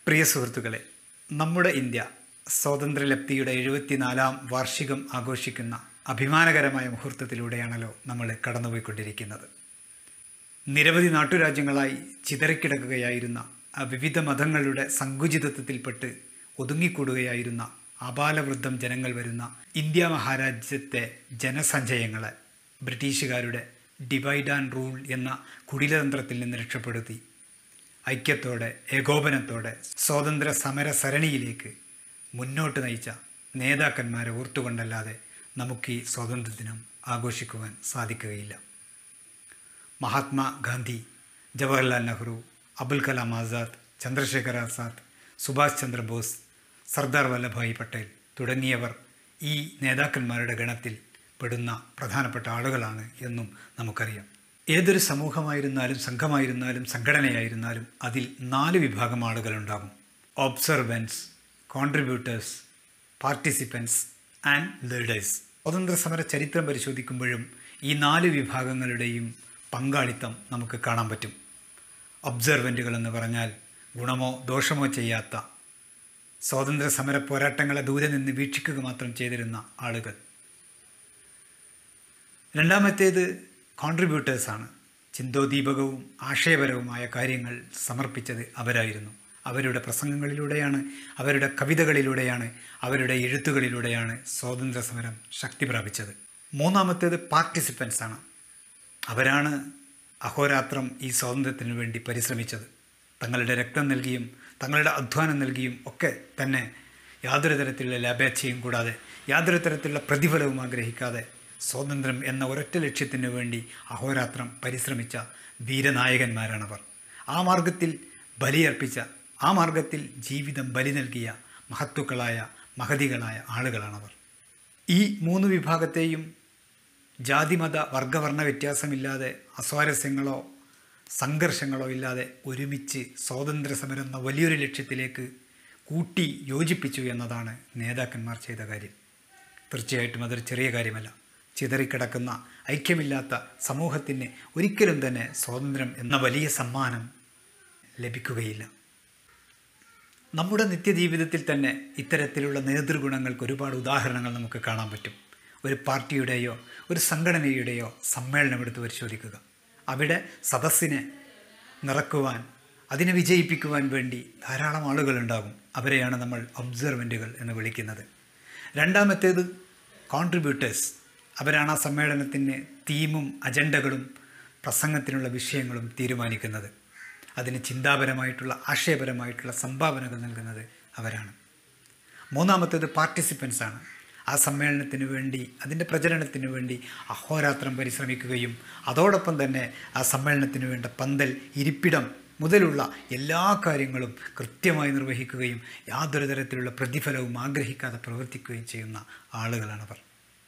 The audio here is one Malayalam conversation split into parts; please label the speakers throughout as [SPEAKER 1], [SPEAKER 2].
[SPEAKER 1] പ്രിയ സുഹൃത്തുക്കളെ നമ്മുടെ ഇന്ത്യ സ്വാതന്ത്ര്യലബ്ധിയുടെ എഴുപത്തിനാലാം വാർഷികം ആഘോഷിക്കുന്ന അഭിമാനകരമായ മുഹൂർത്തത്തിലൂടെയാണല്ലോ നമ്മൾ കടന്നുപോയിക്കൊണ്ടിരിക്കുന്നത് നിരവധി നാട്ടുരാജ്യങ്ങളായി ചിതറിക്കിടക്കുകയായിരുന്ന ആ വിവിധ മതങ്ങളുടെ സങ്കുചിതത്വത്തിൽപ്പെട്ട് ഒതുങ്ങിക്കൂടുകയായിരുന്ന ആബാലവൃദ്ധം ജനങ്ങൾ വരുന്ന ഇന്ത്യ മഹാരാജ്യത്തെ ജനസഞ്ചയങ്ങളെ ബ്രിട്ടീഷുകാരുടെ ഡിവൈഡ് ആൻഡ് റൂൾ എന്ന കുടിലതന്ത്രത്തിൽ നിന്ന് രക്ഷപ്പെടുത്തി ഐക്യത്തോടെ ഏകോപനത്തോടെ സ്വാതന്ത്ര്യ സമര സരണിയിലേക്ക് മുന്നോട്ട് നയിച്ച നേതാക്കന്മാരെ ഓർത്തുകൊണ്ടല്ലാതെ നമുക്ക് ഈ സ്വാതന്ത്ര്യദിനം ആഘോഷിക്കുവാൻ സാധിക്കുകയില്ല മഹാത്മാഗാന്ധി ജവഹർലാൽ നെഹ്റു അബുൽ കലാം ആസാദ് ചന്ദ്രശേഖർ ആസാദ് സുഭാഷ് ചന്ദ്രബോസ് സർദാർ വല്ലഭായ് പട്ടേൽ തുടങ്ങിയവർ ഈ നേതാക്കന്മാരുടെ ഗണത്തിൽ പെടുന്ന പ്രധാനപ്പെട്ട ആളുകളാണ് എന്നും നമുക്കറിയാം ഏതൊരു സമൂഹമായിരുന്നാലും സംഘമായിരുന്നാലും സംഘടനയായിരുന്നാലും അതിൽ നാല് വിഭാഗം ആളുകളുണ്ടാകും observance contributors participants and leaders സ്വതന്ത്ര സമര ചരിത്രം പരിശോധിക്കുമ്പോഴും ഈ നാല് വിഭാഗങ്ങളുടെയും പങ്കാളിത്തം നമുക്ക് കാണാൻ പറ്റും ഒബ്സർവൻറ്റുകൾ എന്ന് പറഞ്ഞാൽ ഗുണമോ ദോഷമോ ചെയ്യാത്ത സ്വാതന്ത്ര്യ സമര പോരാട്ടങ്ങളെ ദൂരെ നിന്ന് വീക്ഷിക്കുക മാത്രം ചെയ്തിരുന്ന ആളുകൾ രണ്ടാമത്തേത് കോൺട്രിബ്യൂട്ടേഴ്സാണ് ചിന്തോദീപകവും ആശയപരവുമായ കാര്യങ്ങൾ സമർപ്പിച്ചത് അവരായിരുന്നു അവരുടെ പ്രസംഗങ്ങളിലൂടെയാണ് അവരുടെ കവിതകളിലൂടെയാണ് അവരുടെ എഴുത്തുകളിലൂടെയാണ് സ്വാതന്ത്ര്യ സമരം ശക്തി പ്രാപിച്ചത് മൂന്നാമത്തേത് പാർട്ടിസിപ്പൻസ് ആണ് അവരാണ് അഹോരാത്രം ഈ സ്വാതന്ത്ര്യത്തിന് വേണ്ടി പരിശ്രമിച്ചത് തങ്ങളുടെ രക്തം നൽകിയും തങ്ങളുടെ അധ്വാനം നൽകിയും ഒക്കെ തന്നെ യാതൊരു തരത്തിലുള്ള ലാഭേച്ഛയും കൂടാതെ യാതൊരു തരത്തിലുള്ള പ്രതിഫലവും ആഗ്രഹിക്കാതെ സ്വാതന്ത്ര്യം എന്ന ഒരൊറ്റ ലക്ഷ്യത്തിന് വേണ്ടി അഹോരാത്രം പരിശ്രമിച്ച വീരനായകന്മാരാണവർ ആ മാർഗത്തിൽ ബലിയർപ്പിച്ച ആ മാർഗത്തിൽ ജീവിതം ബലി നൽകിയ മഹത്തുക്കളായ മഹതികളായ ആളുകളാണവർ ഈ മൂന്ന് വിഭാഗത്തെയും ജാതിമത വർഗവർണ്ണ വ്യത്യാസമില്ലാതെ അസ്വാരസ്യങ്ങളോ സംഘർഷങ്ങളോ ഇല്ലാതെ ഒരുമിച്ച് സ്വാതന്ത്ര്യ സമരം എന്ന വലിയൊരു ലക്ഷ്യത്തിലേക്ക് കൂട്ടി യോജിപ്പിച്ചു എന്നതാണ് നേതാക്കന്മാർ ചെയ്ത കാര്യം തീർച്ചയായിട്ടും അതൊരു ചെറിയ കാര്യമല്ല ചിതറിക്കിടക്കുന്ന ഐക്യമില്ലാത്ത സമൂഹത്തിന് ഒരിക്കലും തന്നെ സ്വാതന്ത്ര്യം എന്ന വലിയ സമ്മാനം ലഭിക്കുകയില്ല നമ്മുടെ നിത്യജീവിതത്തിൽ തന്നെ ഇത്തരത്തിലുള്ള നേതൃഗുണങ്ങൾക്ക് ഒരുപാട് ഉദാഹരണങ്ങൾ നമുക്ക് കാണാൻ പറ്റും ഒരു പാർട്ടിയുടെയോ ഒരു സംഘടനയുടെയോ സമ്മേളനം എടുത്ത് പരിശോധിക്കുക അവിടെ സദസ്സിനെ നിറക്കുവാൻ അതിനെ വിജയിപ്പിക്കുവാൻ വേണ്ടി ധാരാളം ആളുകളുണ്ടാകും അവരെയാണ് നമ്മൾ ഒബ്സർവൻറ്റുകൾ എന്ന് വിളിക്കുന്നത് രണ്ടാമത്തേത് കോൺട്രിബ്യൂട്ടേഴ്സ് അവരാണ് ആ സമ്മേളനത്തിന് തീമും അജണ്ടകളും പ്രസംഗത്തിനുള്ള വിഷയങ്ങളും തീരുമാനിക്കുന്നത് അതിന് ചിന്താപരമായിട്ടുള്ള ആശയപരമായിട്ടുള്ള സംഭാവനകൾ നൽകുന്നത് അവരാണ് മൂന്നാമത്തേത് പാർട്ടിസിപ്പൻസ് ആണ് ആ സമ്മേളനത്തിന് വേണ്ടി അതിൻ്റെ പ്രചരണത്തിന് വേണ്ടി അഹോരാത്രം പരിശ്രമിക്കുകയും അതോടൊപ്പം തന്നെ ആ സമ്മേളനത്തിന് വേണ്ട പന്തൽ ഇരിപ്പിടം മുതലുള്ള എല്ലാ കാര്യങ്ങളും കൃത്യമായി നിർവഹിക്കുകയും യാതൊരു തരത്തിലുള്ള പ്രതിഫലവും ആഗ്രഹിക്കാതെ പ്രവർത്തിക്കുകയും ചെയ്യുന്ന ആളുകളാണവർ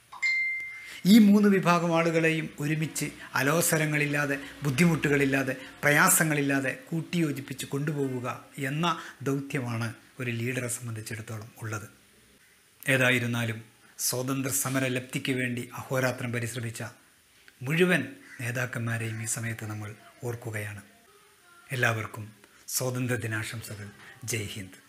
[SPEAKER 1] ഈ മൂന്ന് വിഭാഗം ആളുകളെയും ഒരുമിച്ച് അലോസരങ്ങളില്ലാതെ ബുദ്ധിമുട്ടുകളില്ലാതെ പ്രയാസങ്ങളില്ലാതെ കൂട്ടിയോജിപ്പിച്ച് കൊണ്ടുപോവുക എന്ന ദൗത്യമാണ് ഒരു ലീഡറെ സംബന്ധിച്ചിടത്തോളം ഉള്ളത് ഏതായിരുന്നാലും സ്വാതന്ത്ര്യ സമര ലബ്ധിക്ക് വേണ്ടി അഹോരാത്രം പരിശ്രമിച്ച മുഴുവൻ നേതാക്കന്മാരെയും ഈ സമയത്ത് നമ്മൾ ഓർക്കുകയാണ് എല്ലാവർക്കും സ്വാതന്ത്ര്യ ദിനാശംസകൾ ജയ് ഹിന്ദ്